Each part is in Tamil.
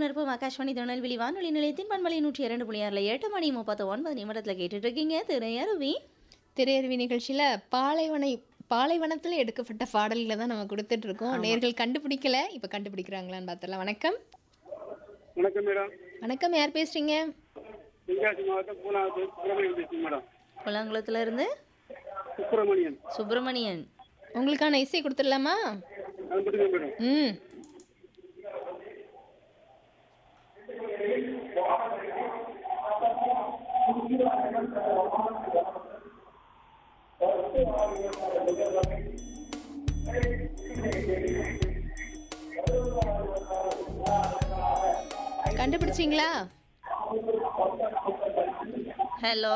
இருப்போம் ஆகாஷ்வாணி திருநெல்வேலி வானொலி நிலையத்தின் பண்பலை நூற்றி இரண்டு புள்ளி ஆறில் எட்டு மணி முப்பத்தி ஒன்பது நிமிடத்தில் கேட்டுட்டு இருக்கீங்க திரையருவி திரையருவி நிகழ்ச்சியில் பாலைவனை பாலைவனத்தில் எடுக்கப்பட்ட பாடல்களை தான் நம்ம கொடுத்துட்டு இருக்கோம் நேர்கள் கண்டுபிடிக்கல இப்போ கண்டுபிடிக்கிறாங்களான்னு பார்த்துடலாம் வணக்கம் வணக்கம் மேடம் வணக்கம் யார் பேசுறீங்க தென்காசி மாவட்டம் பூனாவத்து சுப்பிரமணியன் பேசுங்க மேடம் குளங்குளத்துல இருந்து சுப்பிரமணியன் சுப்பிரமணியன் உங்களுக்கான இசை கொடுத்துடலாமா அது மட்டும் மேடம் ம் கண்டுபிடிச்சிங்களா ஹலோ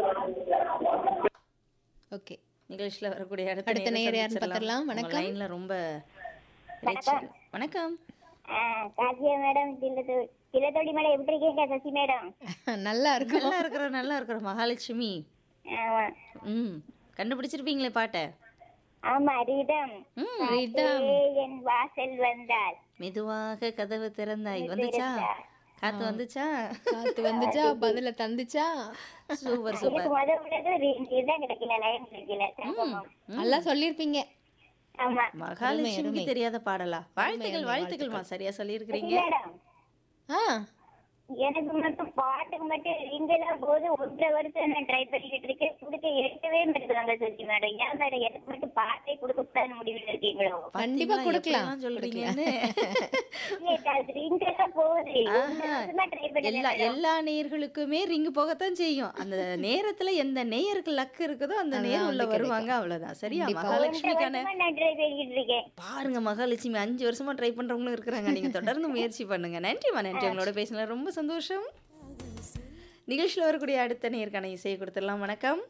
ஓகே நிகழ்ச்சியில் வரக்கூடிய அடுத்த அடுத்த நேயர் யாருன்னு பார்த்துடலாம். வணக்கம். லைன்ல ரொம்ப இரைச்சல். வணக்கம் காசியா மேடம் தில்லத்தோடி மேடம் எப்படி இருக்கீங்க சசி மேடம் நல்லா இருக்கும் நல்லா இருக்கிற நல்லா இருக்கிற மகாலட்சுமி ஆமா ம் கண்டுபிடிச்சிருப்பீங்களே பாட்டை ஆமா ரீதம் ம் ரீதம் என் வாசல் வந்தால் மெதுவாக கதவு திறந்தாய் வந்துச்சா காத்து வந்துச்சா காத்து வந்துச்சா பதில தந்துச்சா சூப்பர் சூப்பர் எனக்கு முத உள்ளது இதுதான் கிடைக்கல லைன் கிடைக்கல தங்கமம். நல்லா சொல்லியிருப்பீங்க ஆமா மகாலட்சுமிக்கு தெரியாத பாடலா வாழ்த்துக்கள் வாழ்த்துக்கள்மா சரியா சொல்லியிருக்கிறீங்க மேடம் ஆ எனக்கு மட்டும் பாட்டுக்கு மட்டும் ரிங்கெல்லாம் போது ஒன்றரை வருஷம் நான் ட்ரை பண்ணிக்கிட்டு இருக்கேன் கொடுக்க எடுக்கவே மாட்டேங்கிறாங்க சசி மேடம் ஏன் மேடம் எனக்கு மட்டும் பாட்டே கொடுக்கக்கூடாது முடிவில் இருக்கீங்களோ கண்டிப்பா பாத்தீங்களா, கொடுக்கலாம். எப்படிலாம் சொல்றீங்கன்னு ரிங்கெல்லாம் போகுது ஒன்றரை ஆஹா. வருஷமா ட்ரை பண்ணி எல்லா எல்லா நேயர்களுக்குமே ரிங்கு போகத்தான் செய்யும் அந்த நேரத்துல எந்த நேயருக்கு லக் இருக்குதோ அந்த நேர் உள்ள வருவாங்க அவ்வளவுதான் சரியா மகாலட்சுமிக்கான நான் ட்ரை பண்ணிக்கிட்டு இருக்கேன் பாருங்க மகாலட்சுமி அஞ்சு வருஷமா ட்ரை பண்றவங்களும் இருக்கிறாங்க நீங்க தொடர்ந்து முயற்சி பண்ணுங்க நன்றிமா நன்றி உங்களோட பேசினது ரொம்ப சந்தோஷம் நிகழ்ச்சியில் வரக்கூடிய அடுத்த நேர்காண இசையை கொடுத்துடலாம் வணக்கம்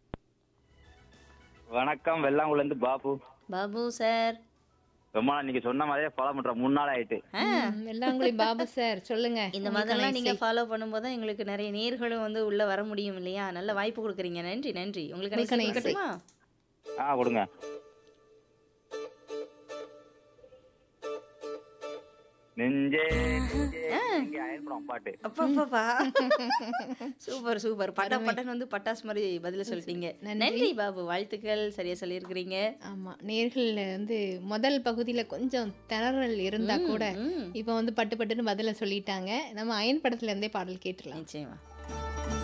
வணக்கம் வெள்ளாங்குள்ள இருந்து பாபு பாபு சார் ரொம்ப நாள் நீங்க சொன்ன மாதிரியே ஃபாலோ பண்றேன் மூணு நாள் ஆயிட்டு வெள்ளாங்குழி பாபு சார் சொல்லுங்க இந்த உங்களுக்கான மாதிரிலாம் நீங்க இசை. ஃபாலோ பண்ணும்போது தான் எங்களுக்கு நிறைய நேர்களும் வந்து உள்ள வர முடியும் இல்லையா நல்ல வாய்ப்பு கொடுக்குறீங்க நன்றி நன்றி உங்களுக்கு உங்களுக்கான இசை இசை. கொடுக்கட்டுமா? ஆ கொடுங்க நெஞ்சே நெஞ்சே, நெஞ்சே அயற்படம் பாட்டு அப்பப்பப்பா. சூப்பர் சூப்பர் பட்டா பட்டன் வந்து பட்டாசு மாதிரி பதில சொல்லிட்டீங்க நன்றி பாபு வாழ்த்துக்கள் சரியா சொல்லியிருக்கிறீங்க ஆமா நேர்கள் வந்து முதல் பகுதியில கொஞ்சம் திணறல் இருந்தா கூட ம், இப்போ வந்து பட்டு பட்டுன்னு பதில சொல்லிட்டாங்க நம்ம அயன் படத்துல இருந்தே பாடல் கேட்டுடலாம் நிச்சயமா